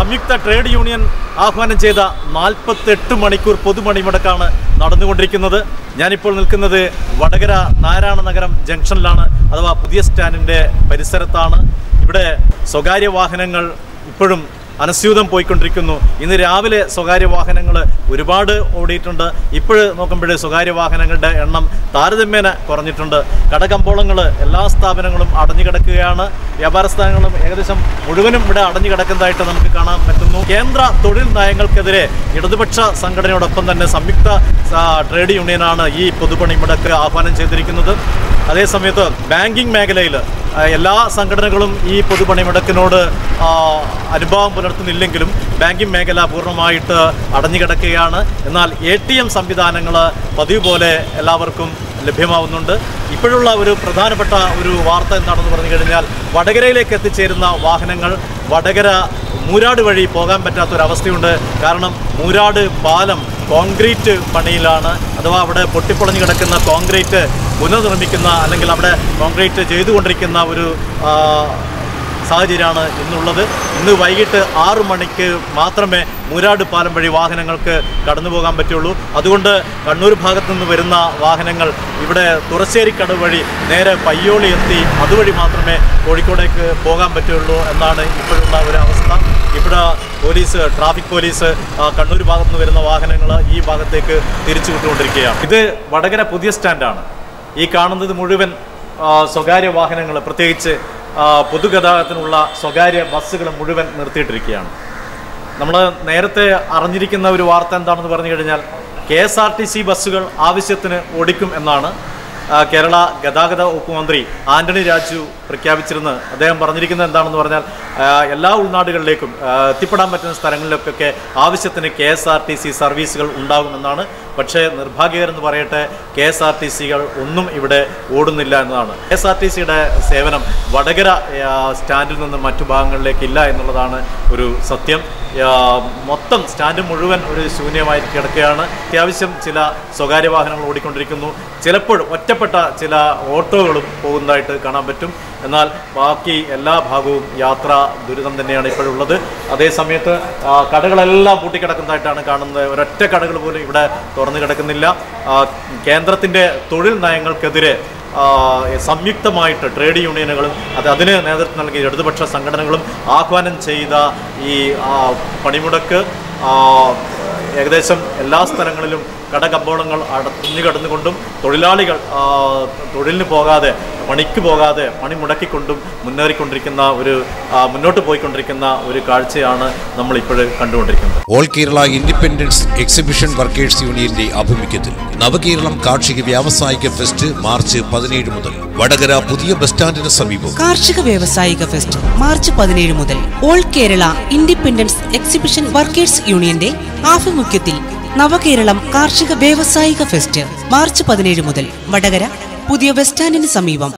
സംയുക്ത trade union ആഹ്വാനം ചെയ്ത നാൽപ്പത്തെട്ട് മണിക്കൂർ പൊതുമണിമുടക്കാണ് നടന്നുകൊണ്ടിരിക്കുന്നത് ഞാനിപ്പോൾ നിൽക്കുന്നത് വടകര നാരായണ നഗരം ജംഗ്ഷനിലാണ് അഥവാ പുതിയ സ്റ്റാൻഡിൻ്റെ പരിസരത്താണ് ഇവിടെ സ്വകാര്യ വാഹനങ്ങൾ ഇപ്പോഴും അനസ്യൂതം പോയിക്കൊണ്ടിരിക്കുന്നു ഇന്ന് രാവിലെ സ്വകാര്യ വാഹനങ്ങൾ ഒരുപാട് ഓടിയിട്ടുണ്ട് ഇപ്പോൾ നോക്കുമ്പോൾ സ്വകാര്യ വാഹനങ്ങളുടെ എണ്ണം താരതമ്യേന കുറഞ്ഞിട്ടുണ്ട് കടകമ്പോളങ്ങൾ എല്ലാ സ്ഥാപനങ്ങളും അടഞ്ഞു കിടക്കുകയാണ് വ്യാപാര സ്ഥാപനങ്ങളും ഏകദേശം മുഴുവനും ഇവിടെ അടഞ്ഞു കിടക്കുന്നതായിട്ട് നമുക്ക് കാണാൻ പറ്റുന്നു കേന്ദ്ര തൊഴിൽ നയങ്ങൾക്കെതിരെ ഇടതുപക്ഷ സംഘടനയോടൊപ്പം തന്നെ സംയുക്ത ആ, ട്രേഡ് യൂണിയനാണ് ഈ പൊതുപണി മുടക്ക് ആഹ്വാനം ചെയ്തിരിക്കുന്നത് അതേസമയത്ത് ബാങ്കിങ് മേഖലയിൽ ആ, എല്ലാ സംഘടനകളും ഈ പൊതുപണിമുടക്കിനോട് ആ, അനുഭാവം പുലർത്തുന്നില്ലെങ്കിലും ബാങ്കിങ് മേഖല പൂർണ്ണമായിട്ട് അടഞ്ഞു കിടക്കുകയാണ് എന്നാൽ എ ടി എം സംവിധാനങ്ങൾ പതിവ് പോലെ എല്ലാവർക്കും ലഭ്യമാവുന്നുണ്ട് ഇപ്പോഴുള്ള ഒരു പ്രധാനപ്പെട്ട ഒരു വാർത്ത എന്താണെന്ന് പറഞ്ഞു കഴിഞ്ഞാൽ വടകരയിലേക്ക് എത്തിച്ചേരുന്ന വാഹനങ്ങൾ വടകര മൂരാട് വഴി പോകാൻ പറ്റാത്തൊരവസ്ഥയുണ്ട് കാരണം മൂരാട് പാലം കോൺക്രീറ്റ് പണിയിലാണ് അഥവാ അവിടെ പൊട്ടിപ്പൊളഞ്ഞു കിടക്കുന്ന കോൺക്രീറ്റ് പുനർനിർമ്മിക്കുന്ന അല്ലെങ്കിൽ അവിടെ കോൺക്രീറ്റ് ചെയ്തുകൊണ്ടിരിക്കുന്ന ഒരു ആ, സാഹചര്യമാണ് ഇന്നുള്ളത് ഇന്ന് വൈകിട്ട് ആറു മണിക്ക് മാത്രമേ മൂരാട് പാലം വഴി വാഹനങ്ങൾക്ക് കടന്നു പോകാൻ പറ്റുള്ളൂ അതുകൊണ്ട് കണ്ണൂർ ഭാഗത്തു നിന്ന് വരുന്ന വാഹനങ്ങൾ ഇവിടെ തുറശ്ശേരിക്കടവ് വഴി നേരെ പയ്യോളി എത്തി അതുവഴി മാത്രമേ കോഴിക്കോടേക്ക് പോകാൻ പറ്റുള്ളൂ എന്നാണ് ഇപ്പോഴുള്ള ഒരു അവസ്ഥ ഇവിടെ പോലീസ് ട്രാഫിക് പോലീസ് ആ, കണ്ണൂർ ഭാഗത്തു നിന്ന് വരുന്ന വാഹനങ്ങൾ ഈ ഭാഗത്തേക്ക് തിരിച്ചു വിട്ടുകൊണ്ടിരിക്കുകയാണ് ഇത് വടകര പുതിയ സ്റ്റാൻഡാണ് ഈ കാണുന്നത് മുഴുവൻ ആ, സ്വകാര്യ വാഹനങ്ങൾ പ്രത്യേകിച്ച് ആ, പൊതുഗതാഗതത്തിനുള്ള സ്വകാര്യ ബസ്സുകൾ മുഴുവൻ നിർത്തിയിട്ടിരിക്കുകയാണ് നമ്മൾ നേരത്തെ അറിഞ്ഞിരിക്കുന്ന ഒരു വാർത്ത എന്താണെന്ന് പറഞ്ഞു കഴിഞ്ഞാൽ K S R T C ബസ്സുകൾ ആവശ്യത്തിന് ഓടിക്കും എന്നാണ് ആ, കേരള ഗതാഗത വകുപ്പ് മന്ത്രി ആന്റണി രാജു പ്രഖ്യാപിച്ചിരുന്നത് അദ്ദേഹം പറഞ്ഞിരിക്കുന്നത് എന്താണെന്ന് പറഞ്ഞാൽ ആ, എല്ലാ ഉൾനാടുകളിലേക്കും ആ, എത്തിപ്പെടാൻ പറ്റുന്ന സ്ഥലങ്ങളിലൊക്കെ ആവശ്യത്തിന് K S R T C സർവീസുകൾ ഉണ്ടാകുമെന്നാണ് പക്ഷേ നിർഭാഗ്യകരെന്ന് പറയട്ടെ കെ എസ് ആർ ടി സികൾ ഒന്നും ഇവിടെ ഓടുന്നില്ല എന്നതാണ് കെ എസ് ആർ ടി സിയുടെ സേവനം വടകര ആ, സ്റ്റാൻഡിൽ നിന്ന് മറ്റു ഭാഗങ്ങളിലേക്ക് ഇല്ല എന്നുള്ളതാണ് ഒരു സത്യം ആ, മൊത്തം സ്റ്റാൻഡ് മുഴുവൻ ഒരു ശൂന്യമായി കിടക്കുകയാണ് അത്യാവശ്യം ചില സ്വകാര്യ വാഹനങ്ങൾ ഓടിക്കൊണ്ടിരിക്കുന്നു ചിലപ്പോൾ ഒറ്റപ്പെട്ട ചില ഓട്ടോകളും പോകുന്നതായിട്ട് കാണാൻ പറ്റും എന്നാൽ ബാക്കി എല്ലാ ഭാഗവും യാത്ര ദുരിതം തന്നെയാണ് ഇപ്പോഴുള്ളത് അതേ സമയത്ത് ആ, കടകളെല്ലാം പൂട്ടിക്കിടക്കുന്നതായിട്ടാണ് കാണുന്നത് ഒരൊറ്റ കടകൾ പോലും ഇവിടെ തുറന്നു കിടക്കുന്നില്ല ആ, കേന്ദ്രത്തിൻ്റെ തൊഴിൽ നയങ്ങൾക്കെതിരെ ആ, സംയുക്തമായിട്ട് ട്രേഡ് യൂണിയനുകളും അത് അതിന് നേതൃത്വം നൽകിയ ഇടതുപക്ഷ സംഘടനകളും ആഹ്വാനം ചെയ്ത ഈ ആ, പണിമുടക്ക് ആ, ഏകദേശം എല്ലാ സ്ഥലങ്ങളിലും കടകമ്പോളങ്ങൾ അടഞ്ഞു കിടന്നുകൊണ്ടും തൊഴിലാളികൾ ആ, തൊഴിലിന് പോകാതെ പണിക്ക് പോകാതെ പണി മുടക്കിക്കൊണ്ടും മുന്നേറിക്കൊണ്ടിരിക്കുന്ന ഒരു ആ, മുന്നോട്ട് പോയിക്കൊണ്ടിരിക്കുന്ന ഒരു കാഴ്ചയാണ് നമ്മൾ ഇപ്പോഴും കണ്ടുകൊണ്ടിരിക്കുന്നത് all Kerala independence exhibition workers യൂണിയന്റെ ആഭിമുഖ്യത്തിൽ നവകേരളം കാർഷിക വ്യാവസായിക ഫെസ്റ്റ് മാർച്ച് പതിനേഴ് മുതൽ വടകര പുതിയ ബസ് സ്റ്റാൻഡിന് സമീപം കാർഷിക വ്യാവസായിക ഫെസ്റ്റ് മാർച്ച് പതിനേഴ് മുതൽ all Kerala independence exhibition workers യൂണിയന്റെ ആഭിമുഖ്യത്തിൽ നവകേരളം കാർഷിക വ്യാവസായിക ഫെസ്റ്റ് മാർച്ച് പതിനേഴ് മുതൽ വടകര പുതിയ ബസ് സ്റ്റാൻഡിന് സമീപം